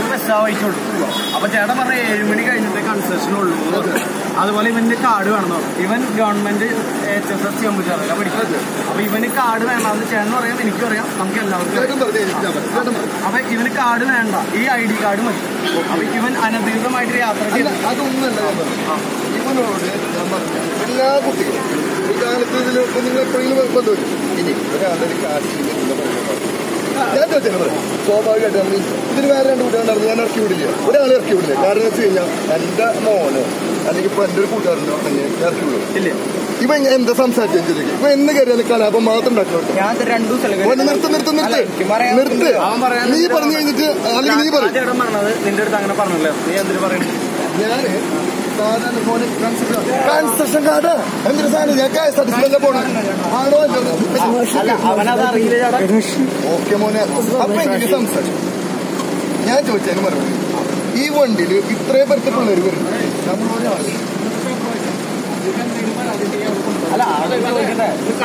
Bus വഹിച്ചോളൂ അപ്പൊ ചേട്ടൻ പറഞ്ഞ ഏഴ് മണി കഴിഞ്ഞിട്ട് കൺസെഷൻ ഉള്ളൂ അതുപോലെ ഇവന്റെ കാർഡ് വേണമെന്ന് പറഞ്ഞു ഇവൻ ഗവൺമെന്റ് എച്ച് എസ് എസ് ചെമ്പുചാറല്ല പഠിക്കുന്നത് അപ്പൊ ഇവന് കാർഡ് വേണ്ടെന്ന് ചേട്ടൻ പറയാം എനിക്കും അറിയാം നമുക്ക് എല്ലാവർക്കും അറിയാം. ചേട്ടൻ പറഞ്ഞു എനിക്ക് ഞാൻ പറയാം. ചേട്ടൻ പറഞ്ഞു. അപ്പൊ ഇവന് കാർഡ് വേണ്ട ഈ ഐ ഡി കാർഡ് മതി അപ്പൊ ഇവൻ അനധികൃതമായിട്ട് യാത്ര അല്ല ചെയ്തു അതൊന്നല്ല ഞാൻ പറഞ്ഞു ഇവനോട് ഞാൻ പറഞ്ഞു എല്ലാ കുട്ടികളും ഒരു കാലത്ത് ഇതിൽ ഇപ്പൊ നിങ്ങൾ എപ്പോഴെങ്കിലും ബന്ധമില്ല ഇനി ഒരാളുടെ ഒരു കാശിന് എന്ന് പറയുന്നത് ഞാൻ ചോദിച്ചാൽ പറയാം സ്വാഭാവികമായിട്ട് നമ്മൾ ഇതിന് വേറെ രണ്ട് കുട്ടികളുണ്ടായിരുന്നു ഞാൻ ഇറക്കി വിടില്ല ഒരാളെ ഇറക്കി വിടില്ല കാരണം എന്ന് വെച്ച് കഴിഞ്ഞാൽ എന്റെ മോന് അല്ലെങ്കിൽ ഇപ്പൊ എന്റെ ഒരു കൂട്ടുകാരനോ അല്ലെങ്കിൽ ഇറക്കി വിടും ഇല്ല ഇവ ഞാൻ എന്താ സംസാരിച്ചു ചോദിക്കും ഇപ്പൊ എന്ന് കയറിയാലും കലാപം മാത്രം ഉണ്ടാക്കണം ഞാൻ രണ്ടു ഓനെ നിർത്ത് നിർത്ത് നിർത്ത് നിർത്ത് അവൻ പറയാൻ നീ പറഞ്ഞു കഴിഞ്ഞിട്ട് അല്ലെങ്കിൽ നീ പറയും ചേട്ടൻ പറഞ്ഞത് നിന്റെ അടുത്ത് അങ്ങനെ പറഞ്ഞല്ലോ നീ എന്തിനു പറയുന്നു ഞാന് സാധാരണ ഫോണ് കൺസ്ട്രക്ഷൻ കാർഡ് എന്തൊരു സാധനം ഞാൻ കെ എസ് ആർ ടി സിയിലല്ലേ പോണേ ആണോ അല്ല അവനത് അറിയില്ല ചേട്ടാ ഓക്കെ മോനെ അപ്പൊ എനിക്ക് സംസാരിച്ചു ഞാൻ ചോദിച്ചതിന് മറുപടി ഈ വണ്ടിയിൽ ഇത്രയും പേർക്ക് പിള്ളേർ വരുന്നു നമ്മൾ ഒരാൾ അല്ല അത് ചോദിക്കട്ടെ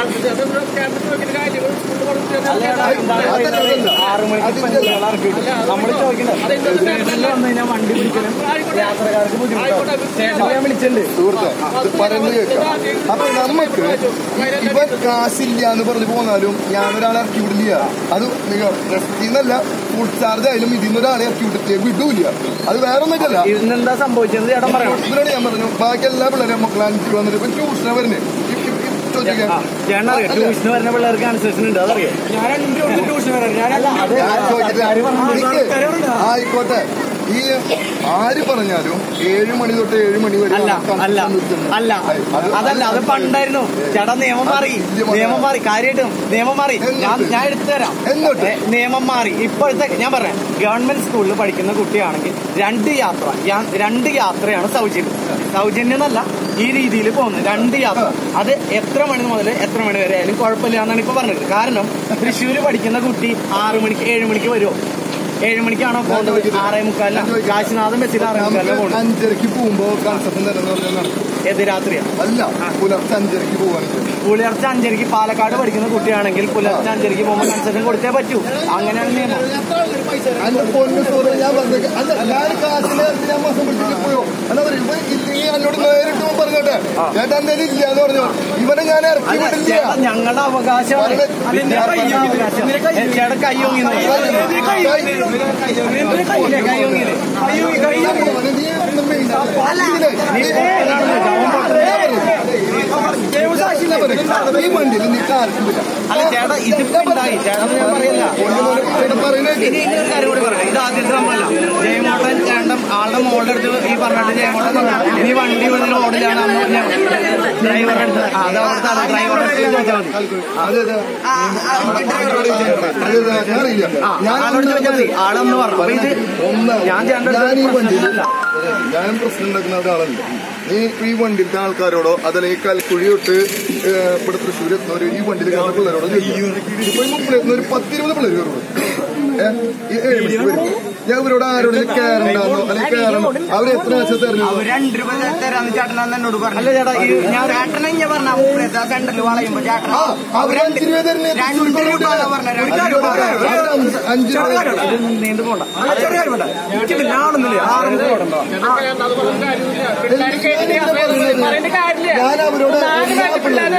അല്ല ചേട്ടാ, എന്താണ് പറയുന്നത്? ആറ് മണിക്ക് പെണ്ണുങ്ങളെ ഇറക്കിയിട്ട് നമ്മള് ചോദിക്കണ്ടേ സ്റ്റേഷനിൽ വന്നു കഴിഞ്ഞാൽ വണ്ടി പിടിക്കലും യാത്രക്കാർക്ക് ബുദ്ധിമുട്ടാവും സ്റ്റേഷനിൽ ഞാൻ വിളിച്ചിട്ടുണ്ട് സുഹൃത്തെ ഇത് പറയുന്നത് കേൾക്കാം അപ്പൊ നമുക്ക് ഇവൻ കാശില്ല എന്ന് പറഞ്ഞു പോന്നാലും ഞാനൊരാളെ ഇറക്കി വിടില്ല അത് റെസ്റ്റിന്നല്ല ഫുൾ ചാർജ് ആയാലും ഇതിന്ന് ഒരാളെ ഇറക്കി വിട്ടിട്ട് വിടൂല അത് വേറെ ഒന്നുമില്ല ഇന്നെന്താ സംഭവിച്ചത് ചേട്ടൻ പറയണം ഇവരോട് ഞാൻ പറഞ്ഞു ബാക്കി എല്ലാ പിള്ളേരും മക്കളെ അഞ്ച് വന്നിട്ട് ഇപ്പൊ ട്യൂഷനാ വരുന്നത് ചോദിക്കാൻ ആ, ചേട്ടൻ അറിയാം ട്യൂഷന് വരുന്ന പിള്ളേർക്ക് അനുസരിച്ച് ഉണ്ട് അതറിയാം ഞാൻ ട്യൂഷൻ വരാം ഞാൻ അത് ഞാൻ ചോദിക്കട്ടെ എനിക്ക് ആയിക്കോട്ടെ ഈ ആര് പറഞ്ഞാലും ഏഴ് മണി തൊട്ട് ഏഴ് മണി വരെ അല്ല നടക്കാൻ അല്ല നിൽക്കുന്നു. അല്ല അത് അതല്ല അത് പണ്ടായിരുന്നു ചേട്ടാ നിയമം മാറി നിയമം മാറി കാര്യമായിട്ടും നിയമം മാറി ഞാൻ ഞാൻ എടുത്തു തരാം എന്നിട്ട്? ഏ, നിയമം മാറി ഇപ്പോഴത്തെ ഞാൻ പറയാം ഗവൺമെന്റ് സ്കൂളിൽ പഠിക്കുന്ന കുട്ടിയാണെങ്കിൽ രണ്ട് യാത്ര ഞാൻ- രണ്ട് യാത്രയാണ് സൗജന്യം സൗജന്യം എന്നല്ല ഈ രീതിയിൽ പോകുന്നത് രണ്ട് യാത്ര അത് എത്ര മണി മുതൽ എത്ര മണി വരെ ആയാലും കുഴപ്പമില്ല എന്നാണ് ഇപ്പൊ പറഞ്ഞത് കാരണം തൃശ്ശൂര് പഠിക്കുന്ന കുട്ടി ആറു മണിക്ക് ഏഴ് മണിക്ക് വരുമോ ഏഴ് മണിക്കാണോ പോകുന്നത് ആറേ മുക്കാലിന് കാശിനാഥൻ ബസ്സിൽ ആറേ മുക്കാലിന് നമുക്ക് പോകുന്നത് അഞ്ചരക്ക് പോകുമ്പോ കൺസെഷൻ തരുന്ന പറഞ്ഞാൽ നടക്കും ഏത് രാത്രിയാ അല്ല പുലർച്ചെ അഞ്ചരക്ക് പോവാണെങ്കിൽ പുലർച്ചെ അഞ്ചരക്ക് പാലക്കാട് പഠിക്കുന്ന കുട്ടിയാണെങ്കിൽ പുലർച്ചെ അഞ്ചരക്ക് പോകുമ്പോൾ കൺസെഷൻ കൊടുത്തേ പറ്റൂ അങ്ങനെയാണ് നിയമം അന്റെ പൊന്നു സോറി ഞാൻ പറഞ്ഞേക്ക് അല്ല ഞാൻ കാശിന്റെ കാര്യത്തിൽ ഞാൻ മാസം പിടിച്ചിട്ട് പോയോ എന്നാ പറയും ഇവൻ ഇല്ലെങ്കിൽ എന്നോട് നേരിട്ട് ഇവൻ പറഞ്ഞോട്ടെ ചേട്ടാ എന്തേലും ഇല്ല എന്ന് പറഞ്ഞു ഇവനെ ഞാൻ ഇറക്കി അല്ല, വിടില്ല ചേട്ടാ, ഞങ്ങളുടെ അവകാശമാണ് അതിന്റെ അവകാശം. ഏ, ചേട്ടാ കയ്യോങ്ങി കയ്യോങ്ങിയില്ലേ മോനെ, നീ ഒന്നും വേണ്ട. നീ പോകാനാണെന്ന് വെച്ചാ, അവൻ പൊട്ടനാ. ഈ വണ്ടിയിൽ നീ കാർക്കില്ല അല്ല ചേട്ടാ ഇതിപ്പോ ഉണ്ടായി ചേട്ടാ ഞാൻ പറയില്ല ചേട്ടാ പറയുന്നത് ഇനി ഇനി ഒരു കാര്യം കൂടി പറയാം ഇത് ആദ്യത്തെ നമ്മളല്ല ജയമോട്ടൻ ചേട്ടൻ ആളുടെ മോളുടെ അടുത്ത് ഈ പറഞ്ഞിട്ട് ജയമോട്ടൻ പറഞ്ഞു ഇനി വണ്ടി ഇവിടെ ഓടില്ലാണ് ഡ്രൈവറുടെ അടുത്ത് ആ, അത് അവിടുത്തെ ആള് ഡ്രൈവറുടെ അടുത്ത് ചോദിച്ചാൽ മതി അതെ അതെ അതെ ഞാൻ അറിയില്ല ഞാൻ ആളോട് ചോദിച്ചാൽ മതി ആളൊന്ന് പറഞ്ഞു അപ്പൊ ഇത് ഒന്നാണ് ഞാൻ ചേട്ടൻ്റെ ഞാൻ ഈ അടുത്ത് വണ്ടിയിൽ പ്രശ്നമല്ല. ഞാൻ പ്രശ്നം ഉണ്ടാക്കുന്ന ഒരാളല്ല നീ ഈ വണ്ടിയിലത്തെ ആൾക്കാരോടോ അതല്ലെങ്കിൽ കൽക്കുഴി തൊട്ട് ഏഹ്, ഇവിടെ തൃശ്ശൂർ എത്തുന്നവര് ഈ വണ്ടിയിൽ കയറുന്ന പിള്ളേരോടോ ചോദിക്കും. ഇപ്പൊ ഈ മുമ്പിൽ എത്തുന്ന ഒരു പത്തിരുപത് പിള്ളേർ കയറുള്ളൂ ഏഹ്, ഈ ഏഴ് മണിക്ക് വരും ഞാൻ ഇവരോട് ആരോടെങ്കിലും കയറണ്ടാന്നോ അല്ലെങ്കിൽ കയറണോ അവർ എത്ര ആഴ്ച തെരഞ്ഞു രണ്ട് രൂപ തരാന്ന് ചേട്ടൻ അന്ന് എന്നോട് പറഞ്ഞു അല്ല ചേട്ടാ ഈ ഞാൻ ചേട്ടനെ ഞാൻ പറഞ്ഞ മുപ്പത് സെന്ററിൽ വളയുമ്പോ ചേട്ടൻ ആ അവർ അഞ്ച് രൂപ തരുന്നേ രണ്ട് രൂപ എന്നാ പറഞ്ഞെ, രണ്ട് രൂപ. അഞ്ച് രൂപ ഇത് നീണ്ടു പോണ്ട ഞാൻ അവരോട് എല്ലാ പിള്ളേരും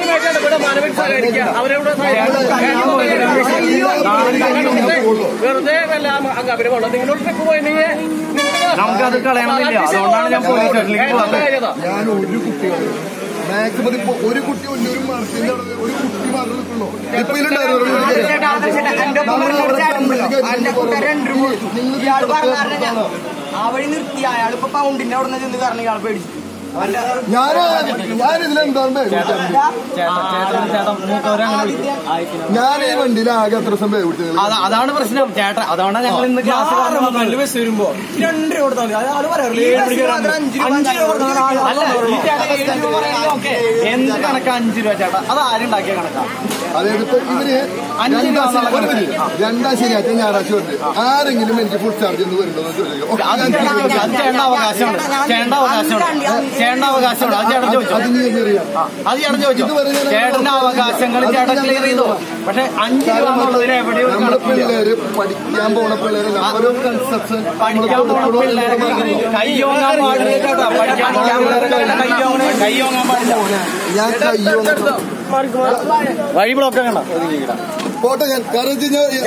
വെറുതെ വല്ല അവര് വെള്ളം നിങ്ങളോട് ട്രിപ്പ് പോയി നമുക്കത് കളയണമെന്നില്ല അതുകൊണ്ടാണ് ഞാൻ പോലീസ് സ്റ്റേഷനിലേക്ക് പോകുന്നത് ഞാൻ ഒരു കുട്ടിയാണ് മാക്സിമം ഇപ്പൊ ഒരു കുട്ടി ഒരു മാർക്കിന്റെ അവിടെ ഒരു കുട്ടി മാത്രമേ നിൽക്കുള്ളൂ ഇപ്പൊ ഇതിലുണ്ടായിരുന്നു ചേട്ടാ അത് ചേട്ടാ എന്റെ ഒപ്പം പറഞ്ഞ ഒരു ചേട്ടനുണ്ടല്ലോ എന്റെ കൂട്ടുകാരൻ രണ്ട് രൂപ കൊടുത്തു ഇയാൾ പറഞ്ഞ കാരണം ഞാൻ ആ വഴി നിർത്തി അയാൾ ഇപ്പൊ പൗണ്ടിന്റെ അവിടെ നിന്ന് ചെന്ന് കാരണം ഇയാൾ പേടിച്ചു അവന്റെ ഞാൻ ഞാൻ ഇതിലെന്താണ് ചേട്ടൻ ചേട്ടൻ മൂത്തവരെ അങ്ങനെ വിളിക്കും. ഞാൻ ഈ വണ്ടിയിൽ ആകെ എത്ര സമയം വിട്ടത് അത- അതാണ് പ്രശ്നം ചേട്ടൻ അതുകൊണ്ടാണ് ഞങ്ങൾ ഇന്ന് ക്ലാസ് നല്ല ബസ് വരുമ്പോ രണ്ട് രൂപ കൊടുത്താൽ മതി അയാൾ പറയാറില്ല ഏഴ് മണിക്ക് വരാൻ അഞ്ച് രൂപ അഞ്ച് രൂപ കൊടുത്താൽ ആൾ അല്ല ഈ ചേട്ടൻ ഏഴ് രൂപ പറയുന്നത് ഓക്കേ. എന്ത് കണക്കാ അഞ്ചു രൂപ ചേട്ടാ അത് ആരുണ്ടാക്കിയ കണക്കാ അതായത് ഇപ്പൊ ഇവര് അഞ്ച് രൂപ രണ്ടാം ശനി- എന്നുള്ള ഒരു മിനിറ്റ്. രണ്ടാം ശനിയാഴ്ച ഞായറാഴ്ച വന്ന് ആരെങ്കിലും എനിക്ക് ഫുൾ ചാർജ് എന്ന് വരുന്നത് ചോദിക്കും ഓക്കേ, അത് ഞാൻ ചേട്ടൻ ചോദിക്കാം. ചോദിച്ചു. അത് ചേട്ടന്റെ അവകാശമാണ് ചേട്ടന്റെ അവകാശമുണ്ട് ചേട്ടന്റെ അവകാശമുണ്ട് അത് ചേട്ടൻ ചോദിച്ചു അത് നീ എങ്ങനെയാ അത് ചേട്ടൻ ചോദിച്ചു ഇതുവരെ ഞാൻ ചേട്ടന്റെ അവകാശങ്ങൾ ചേട്ടൻ ക്ലിയർ ചെയ്തു പക്ഷെ അഞ്ച് രൂപ എന്നുള്ളതിൽ എവിടെയും ഒരു നമ്മുടെ കണക്കില്ല പിള്ളേര് പഠിക്കാൻ പോണ പിള്ളേരല്ല ഓരോ കൺസെപ്ഷൻ പഠിക്കാൻ പോണ പിള്ളേരെ കയ്യോങ്ങാൻ പാടില്ല കേട്ടോ പഠിക്കാൻ പോണ പിള്ളേരെ കയ്യോങ്ങാൻ കയ്യോങ്ങാൻ പാടില്ല ഞാൻ കയ്യോ വഴി ബ്ലോക്ക് കണ്ട പോട്ടെ ഞാൻ കാരണം വെച്ച് കഴിഞ്ഞാൽ